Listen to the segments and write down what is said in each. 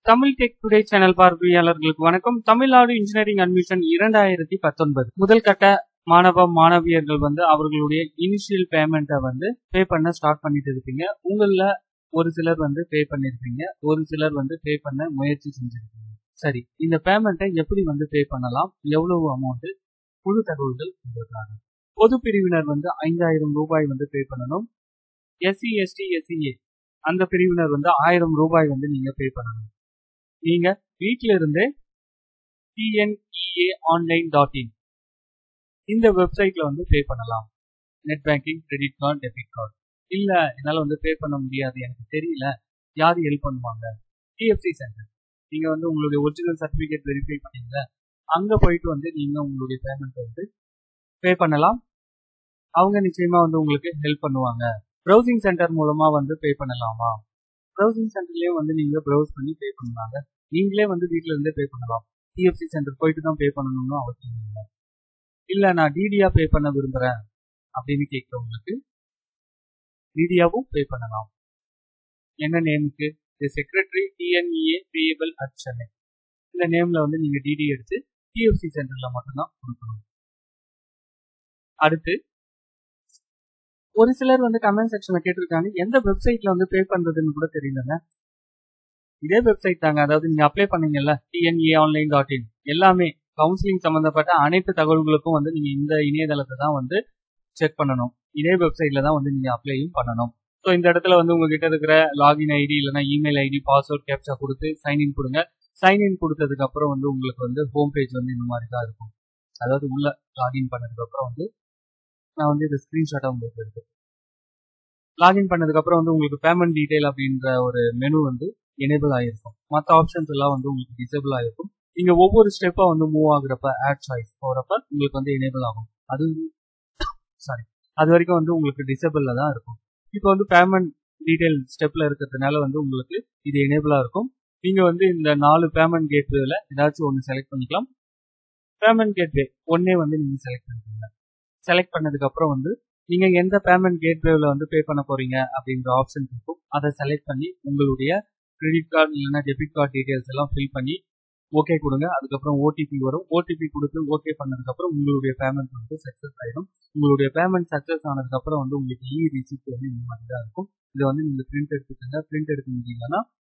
Tamil tech today channel பார்வையாளர்களுக்கு வணக்கம் Tamil Nadu engineering admission இரண்டாயிரத்தி பத்தொன்பது முதல் கட்ட மாணவ மாணவியர்கள் வந்து அவர்களுடைய இனிஷியல் பேமெண்ட்டை வந்து பே பண்ண ஸ்டார்ட் பண்ணிட்டு இருப்பீங்க உங்கள ஒரு சிலர் வந்து பே பண்ணிருப்பீங்க ஒரு சிலர் வந்து பே பண்ண முயற்சி செஞ்சிருப்பீங்க சரி இந்த பேமெண்ட்டை எப்படி வந்து பே பண்ணலாம் எவ்வளவு அமௌண்ட் முழு தகவல்கள் உங்களுக்காக பொது பிரிவினர் வந்து ஐந்தாயிரம் ரூபாய் வந்து பே பண்ணணும் எஸ்சி எஸ்டி எஸ்சிஏ அந்த பிரிவினர் வந்து ஆயிரம் ரூபாய் வந்து நீங்க பே பண்ணணும் நீங்க வீட்டில இருந்தே டிஎன்இஏ ஆன்லைன் டாட் இன் இந்த வெப்சைட்ல வந்து பே பண்ணலாம் net banking credit card debit card இல்ல என்னால வந்து பே பண்ண முடியாது எனக்கு தெரியல யார் ஹெல்ப் பண்ணுவாங்க டிஎஃப்சி சென்டர் நீங்க வந்து உங்களுடைய ஒரிஜினல் சர்டிபிகேட் வெரிஃபை பண்ணீங்க அங்க போயிட்டு வந்து நீங்க உங்களுடைய பேமெண்ட் வந்து பே பண்ணலாம் அவங்க நிச்சயமா வந்து உங்களுக்கு ஹெல்ப் பண்ணுவாங்க ப்ரௌசிங் சென்டர் மூலமா வந்து பே பண்ணலாமா ப்ரௌசிங் சென்டர்லயே வந்து நீங்க ப்ரௌஸ் பண்ணி பே பண்ணலாங்க நீங்களே வந்து வீட்ல இருந்தே பே பண்ணலாம் டிஎஃப்சி சென்டர் போயிட்டு தான் பே பண்ணணும்னு அவசியம் இல்லை இல்ல நான் டிடியா பே பண்ண விரும்புறேன் அப்படின்னு கேட்கறவங்களுக்கு டிடியாவும் பே பண்ணலாம் என்ன நேமுக்கு the secretary TNEA payable at Chennai இந்த நேம்ல வந்து நீங்க டிடி எடுத்து டிஎஃப்சி சென்டர்ல மட்டும்தான் கொடுக்கணும் அடுத்து ஒரு சிலர் வந்து கமெண்ட் செக்ஷன்ல கேட்டிருக்காங்க எந்த வெப்சைட்ல வந்து பே பண்றதுன்னு கூட தெரியலங்க இதே வெப்சைட் தாங்க அதாவது நீங்க அப்ளை பண்ணீங்கல்ல டிஎன்ஏ ஆன்லைன் டாட் இன் எல்லாமே கவுன்சிலிங் சம்பந்தப்பட்ட அனைத்து தகவல்களுக்கும் வந்து நீங்க இந்த இணையதளத்தை தான் வந்து செக் பண்ணணும் இதே வெப்சைட்ல தான் வந்து நீங்க அப்ளையும் பண்ணணும் ஸோ இந்த இடத்துல வந்து உங்ககிட்ட இருக்கிற லாகின் ஐடி இல்லைனா இமெயில் ஐடி பாஸ்வேர்ட் கேப்சா கொடுத்து சைன்இன் கொடுங்க சைன்இன் கொடுத்ததுக்கு அப்புறம் வந்து உங்களுக்கு வந்து ஹோம் பேஜ் வந்து இந்த மாதிரி தான் இருக்கும் அதாவது உள்ள லாகின் பண்ணதுக்கு அப்புறம் வந்து நான் வந்து இது ஸ்கிரீன்ஷாட்டா உங்களுக்கு இருக்கு லாகின் பண்ணதுக்கு அப்புறம் வந்து உங்களுக்கு பேமெண்ட் டீடைல் அப்படின்ற ஒரு மெனு வந்து எனேபிள் ஆயிருக்கும் மற்ற ஆப்ஷன்ஸ் எல்லாம் வந்து உங்களுக்கு டிசேபிள் ஆயிருக்கும் நீங்க ஒவ்வொரு ஸ்டெப்பா வந்து மூவ் ஆகுறப்ப ஆட் சாய்ஸ் போறப்ப உங்களுக்கு வந்து எனேபிள் ஆகும் அது சாரி அது வரைக்கும் வந்து உங்களுக்கு டிசேபிள்ல தான் இருக்கும் இப்போ வந்து பேமெண்ட் டீடைல் ஸ்டெப்ல இருக்கிறதுனால வந்து உங்களுக்கு இது எனேபிளா இருக்கும் நீங்க வந்து இந்த நாலு பேமெண்ட் கேட்வேல ஏதாச்சும் ஒன்று செலக்ட் பண்ணிக்கலாம் பேமெண்ட் கேட்வே ஒன்னே வந்து நீங்க செலக்ட் பண்ணிக்கோங்க செலக்ட் பண்ணதுக்கு அப்புறம் வந்து நீங்க எந்த பேமெண்ட் கேட்வேல வந்து பே பண்ண போறீங்க அப்படின்ற ஆப்ஷன் இருக்கும் அதை செலக்ட் பண்ணி உங்களுடைய கிரெடிட் கார்டு இல்லைன்னா டெபிட் கார்டு டீடைல்ஸ் எல்லாம் ஃபில் பண்ணி ஓகே கொடுங்க அதுக்கப்புறம் ஓடிபி வரும் ஓடிபி கொடுத்து ஓகே பண்ணதுக்கப்புறம் உங்களுடைய பேமெண்ட் வந்து சக்ஸஸ் ஆயிடும் உங்களுடைய பேமெண்ட் சக்ஸஸ் ஆனதுக்கப்புறம் வந்து உங்களுக்கு இ ரிசிப்ட் வந்து இந்த மாதிரி தான் இருக்கும் இதை வந்து நீங்க பிரிண்ட் எடுத்துக்கோங்க பிரிண்ட் எடுக்க முடியலன்னா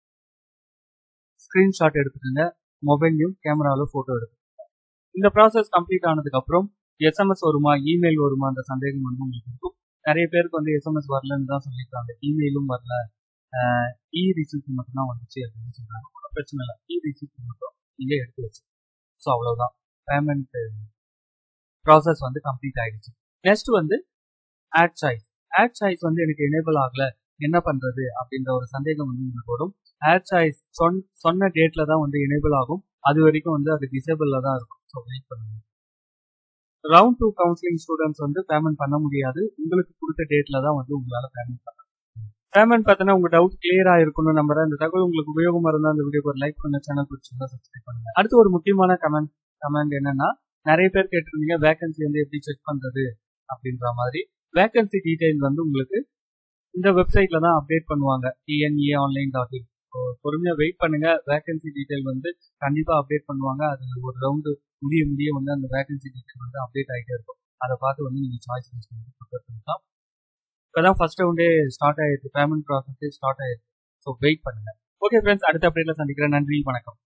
ஸ்கிரீன்ஷாட் எடுத்துக்கோங்க மொபைல்லையும் கேமராவில் ஃபோட்டோ எடுத்துக்கோங்க இந்த ப்ராசஸ் கம்ப்ளீட் ஆனதுக்கப்புறம் எஸ்எம்எஸ் வருமா இமெயில் வருமா அந்த சந்தேகம் வந்து உங்களுக்கு இருக்கும் நிறைய பேருக்கு வந்து எஸ்எம்எஸ் வரலன்னு தான் சொல்லியிருக்காங்க இமெயிலும் வரல இ ரிசிப்ட் மட்டும் தான் வந்துச்சு அப்படின்னு சொல்றாங்க ஒன்றும் பிரச்சனை இல்லை இ ரிசிப்ட் மட்டும் நீங்க எடுத்து வச்சு ஸோ அவ்வளவுதான் பேமெண்ட் ப்ராசஸ் வந்து கம்ப்ளீட் ஆயிடுச்சு நெக்ஸ்ட் வந்து ஆட் சாய்ஸ் ஆட் சாய்ஸ் வந்து எனக்கு எனேபிள் ஆகல என்ன பண்றது அப்படின்ற ஒரு சந்தேகம் வந்து உங்களுக்கு வரும் ஆட் சாய்ஸ் சொன் சொன்ன டேட்ல தான் வந்து எனேபிள் ஆகும் அது வரைக்கும் வந்து அது டிசேபிள்ல தான் இருக்கும் ஸோ வெயிட் பண்ணுங்க ரவுண்ட் டூ கவுன்சிலிங் ஸ்டூடெண்ட்ஸ் வந்து பேமெண்ட் பண்ண முடியாது உங்களுக்கு கொடுத்த டேட்ல தான் வந்து உங்களால பேமெண்ட் பண்ண பேமெண்ட் பார்த்தோன்னா உங்க டவுட் கிளியரா இருக்கணும்னு நம்புறேன் இந்த தகவல் உங்களுக்கு உபயோகமா இருந்தா அந்த வீடியோக்கு ஒரு லைக் பண்ண சேனல் பிடிச்சிருந்தா சப்ஸ்கிரைப் பண்ணுங்க அடுத்து ஒரு முக்கியமான கமெண்ட் கமெண்ட் என்னன்னா நிறைய பேர் கேட்டிருந்தீங்க வேகன்சி வந்து எப்படி செக் பண்றது அப்படின்ற மாதிரி வேகன்சி டீடைல் வந்து உங்களுக்கு இந்த வெப்சைட்ல தான் அப்டேட் பண்ணுவாங்க டிஎன்இஏ ஆன்லைன் டாட் இன் பொறுமையா வெயிட் பண்ணுங்க வேகன்சி டீடைல் வந்து கண்டிப்பா அப்டேட் பண்ணுவாங்க அது ஒரு ரவுண்டு முடிய முடிய வந்து அந்த வேகன்சி டீடைல் வந்து அப்டேட் ஆகிட்டே இருக்கும் அதை பார்த்து வந்து நீங்க சாய்ஸ் ப்ரிப்பேர் பண்ணிக்கலாம் இப்போதான் ஃபர்ஸ்ட் ரவுண்டே ஸ்டார்ட் ஆயிருக்கு பேமெண்ட் ப்ராசஸே ஸ்டார்ட் ஆயிருக்கு ஸோ வெயிட் பண்ணுங்க ஓகே ஃப்ரெண்ட்ஸ் அடுத்த அப்டேட்ல சந்திக்கிறேன் நன்றி வணக்கம்